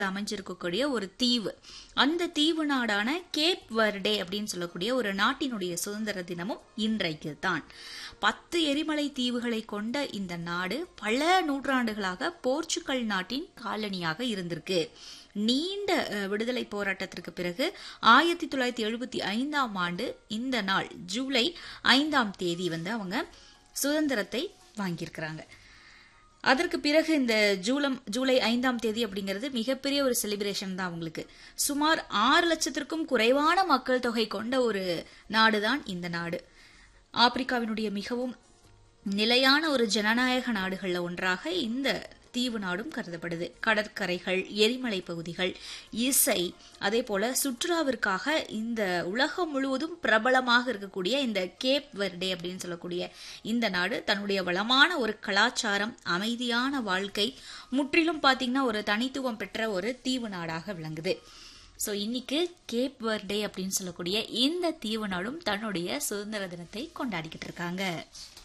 அமைஞ்சிருக்கக்கூடிய ஒரு தீவு அந்த தீவு நாடான கேப் வர்டே அப்படின்னு சொல்லக்கூடிய ஒரு நாட்டினுடைய சுதந்திர தினமும் இன்றைக்கு தான் பத்து எரிமலை தீவுகளை கொண்ட இந்த நாடு பல நூற்றாண்டுகளாக போர்ச்சுகல் நாட்டின் காலனியாக இருந்திருக்கு நீண்ட அஹ், விடுதலை போராட்டத்திற்கு பிறகு ஆயிரத்தி தொள்ளாயிரத்தி எழுபத்தி ஐந்தாம் ஆண்டு இந்த நாள் ஜூலை ஐந்தாம் தேதி வந்து அவங்க சுதந்திரத்தை வாங்கியிருக்கிறாங்க அதற்கு பிறகு இந்த ஜூலம் ஜூலை ஐந்தாம் தேதி அப்படிங்கிறது மிகப்பெரிய ஒரு செலிப்ரேஷன் தான் அவங்களுக்கு சுமார் ஆறு லட்சத்திற்கும் குறைவான மக்கள் தொகை கொண்ட ஒரு நாடுதான் இந்த நாடு ஆப்பிரிக்காவினுடைய மிகவும் நிலையான ஒரு ஜனநாயக நாடுகள்ல ஒன்றாக இந்த தீவு நாடும் கருதப்படுது கடற்கரைகள் எரிமலை பகுதிகள் இசை அதே போல சுற்றுலாவிற்காக இந்த உலகம் முழுவதும் பிரபலமாக இருக்கக்கூடிய இந்த கேப் வெர்டே அப்படின்னு சொல்லக்கூடிய இந்த நாடு தன்னுடைய வளமான ஒரு கலாச்சாரம் அமைதியான வாழ்க்கை முற்றிலும் பார்த்தீங்கன்னா ஒரு தனித்துவம் பெற்ற ஒரு தீவு நாடாக விளங்குது ஸோ இன்னைக்கு கேப் வர்டே அப்படின்னு சொல்லக்கூடிய இந்த தீவு நாடும் தன்னுடைய சுதந்திர தினத்தை கொண்டாடிக்கிட்டு இருக்காங்க